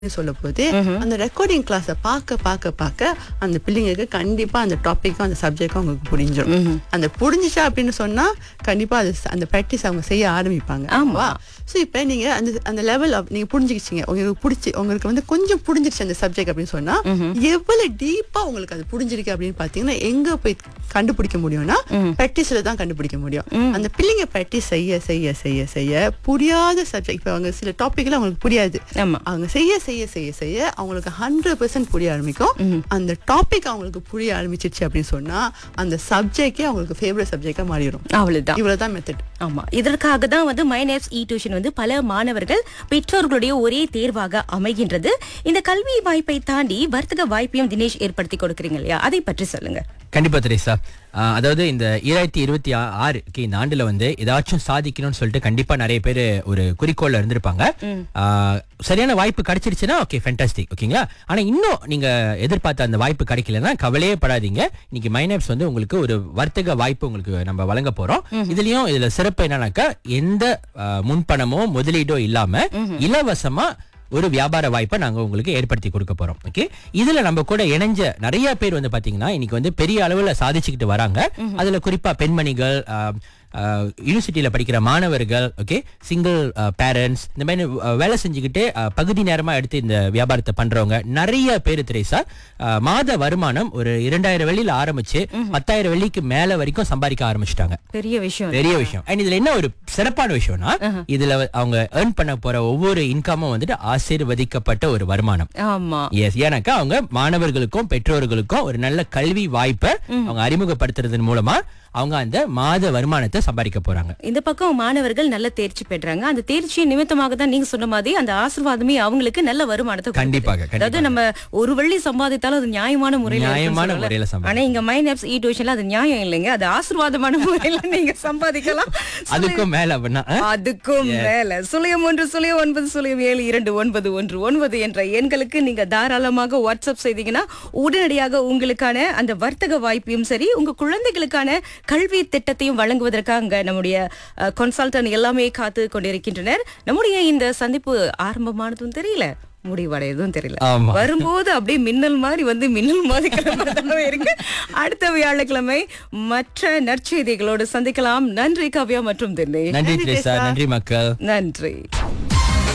சொல்ல போது அந்த ரெக்கார்டிங் கிளாஸை பார்க்க பார்க்க பார்க்க அந்த பிள்ளைங்களுக்கு கண்டிப்பா அந்த டாபிக்கும் அந்த சப்ஜெக்டும் அவங்களுக்கு புரிஞ்சிடும் அந்த புரிஞ்சிச்சா அப்படின்னு சொன்னா கண்டிப்பா அது ச- அந்த ப்ராக்டிஸ் அவங்க செய்ய ஆரம்பிப்பாங்க ஆமா. ஸோ இப்போ நீங்க அந்த அந்த லெவல் நீங்க புரிஞ்சுக்கிச்சீங்க உங்களுக்கு பிடிச்சி உங்களுக்கு வந்து கொஞ்சம் புரிஞ்சிருச்சு அந்த சப்ஜெக்ட் அப்படின்னு சொன்னா எவ்வளவு டீப்பா உங்களுக்கு அது புரிஞ்சிருக்கு அப்படின்னு பாத்தீங்கன்னா எங்க போய் கண்டுபிடிக்க முடியும்னா ப்ராக்டிஸ்ல தான் கண்டுபிடிக்க முடியும் அந்த பிள்ளைங்க ப்ராக்டிஸ் செய்ய செய்ய செய்ய செய்ய புரியாத சப்ஜெக்ட் இப்போ அவங்க சில டாபிக்ல அவங்களுக்கு புரியாது ஆமா அவங்க செய்ய செய்ய செய்ய செய்ய அவங்களுக்கு ஹண்ட்ரட் பெர்சன்ட் புரிய ஆரம்பிக்கும் அந்த டாபிக் அவங்களுக்கு புரிய ஆரம்பிச்சிருச்சு அப்படின்னு சொன்னா அந்த சப்ஜெக்டே அவங்களுக்கு ஃபேவரட் சப்ஜெக்டா மாறிடும் அவ்வளவுதான் இவ்வளவுதான் மெத்தட் ஆமா இதற்காக தான் வந்து மைனேப்ஸ் இ டியூஷன் வந்து பல மாணவர்கள் பெற்றோர்களுடைய ஒரே தேர்வாக அமைகின்றது இந்த கல்வி வாய்ப்பை தாண்டி வர்த்தக வாய்ப்பையும் தினேஷ் ஏற்படுத்தி கொடுக்குறீங்க இல்லையா அதை பற்றி சொல்லுங்க கண்டிப்பா தெரேசா ஆஹ் அதாவது இந்த ஈராயிரத்தி இருபத்தி ஆ- ஆறு okay, இந்த ஆண்டுல வந்து ஏதாச்சும் சாதிக்கணும்னு சொல்லிட்டு கண்டிப்பா நிறைய பேர் ஒரு குறிக்கோள்ல இருந்திருப்பாங்க ஆஹ் சரியான வாய்ப்பு கிடைச்சிருச்சுன்னா ஓகே ஃபேண்டாஸ்டிக் ஓகேங்களா ஆனா இன்னும் நீங்க எதிர்பார்த்த அந்த வாய்ப்பு கிடைக்கலன்னா கவலையே படாதீங்க இன்னைக்கு மைனப்ஸ் வந்து உங்களுக்கு ஒரு வர்த்தக வாய்ப்பு உங்களுக்கு நம்ம வழங்க போறோம் இதுலயும் இதுல சிறப்பு என்னன்னாக்கா எந்த ஆஹ், முன்பணமோ முதலீடோ இல்லாம இலவசமா ஒரு வியாபார வாய்ப்பை நாங்க உங்களுக்கு ஏற்படுத்தி கொடுக்க போறோம் ஓகே இதுல நம்ம கூட இணைஞ்ச நிறைய பேர் வந்து பாத்தீங்கன்னா இன்னைக்கு வந்து பெரிய அளவுல சாதிச்சுக்கிட்டு வராங்க அதுல குறிப்பா பெண்மணிகள் யூனிவர்சிட்டியில படிக்கிற மாணவர்கள் ஓகே சிங்கிள் பேரண்ட்ஸ் இந்த மாதிரி அஹ், வேலை செஞ்சுக்கிட்டு அஹ், பகுதி நேரமா எடுத்து இந்த வியாபாரத்தை பண்றவங்க நிறைய பேர் திரேசா அஹ், மாத வருமானம் ஒரு இரண்டாயிரம் வெள்ளியில ஆரம்பிச்சு பத்தாயிரம் வெள்ளிக்கு மேல வரைக்கும் சம்பாதிக்க ஆரம்பிச்சிட்டாங்க பெரிய விஷயம் பெரிய விஷயம் அண்ட் இதுல என்ன ஒரு சிறப்பான விஷயம்னா இதுல வ- அவங்க ஏர்ன் பண்ண போற ஒவ்வொரு இன்கமும் வந்துட்டு ஆசீர்வதிக்கப்பட்ட ஒரு வருமானம் ஆமா எஸ் ஏன்னாக்கா அவங்க மாணவர்களுக்கும் பெற்றோர்களுக்கும் ஒரு நல்ல கல்வி வாய்ப்பை அவங்க அறிமுகப்படுத்துறதன் மூலமா அவங்க அந்த மாத வருமானத்தை சம்பாதிக்க போறாங்க இந்த பக்கம் மாணவர்கள் நல்ல தேர்ச்சி பெற்றாங்க அந்த தேர்ச்சி நிமித்தமாக தான் நீங்க சொன்ன மாதிரி அந்த ஆசீர்வாதமே அவங்களுக்கு நல்ல வருமானத்தை கொடுக்குது. கண்டிப்பாக, கண்டிப்பாக. அதாவது நம்ம ஒரு வெள்ளி சம்பாதித்தாலும் அது நியாயமான முறையில இருக்குன்னு நியாயமான சொல்லல. முறையில சம்பாதி- ஆனா இங்க மைன் ஆப்ஸ் இ டியூஷன்ல அது நியாயம் இல்லைங்க அது ஆசீர்வாதமான முறையில நீங்க சம்பாதிக்கலாம் அதுக்கும் மேல அப்படின்னா அஹ், அதுக்கும் மேல சுழியம் ஒன்று சுழியம் ஒன்பது சுழியம் ஏழு இரண்டு ஒன்பது ஒன்று ஒன்பது என்ற எண்களுக்கு நீங்க தாராளமாக வாட்ஸ்அப் செய்தீங்கன்னா உடனடியாக உங்களுக்கான அந்த வர்த்தக வாய்ப்பையும் சரி உங்க குழந்தைகளுக்கான கல்வி திட்டத்தையும் வழங்குவதற்காக நம்முடைய கன்சல்டன்ட் எல்லாமே காத்து கொண்டிருக்கின்றனர் நம்முடைய இந்த சந்திப்பு ஆரம்பமானதும் தெரியல முடிவடையதும் தெரியல ஆமா. வரும்போது அப்படியே மின்னல் மாதிரி வந்து மின்னல் மாதிரி கிளம்புறதாவே இருக்கு அடுத்த வியாழக்கிழமை மற்ற நற்செய்திகளோடு சந்திக்கலாம் நன்றி கவ்யா மற்றும் தினேஷ் நன்றி திரேசா நன்றி மக்கள் நன்றி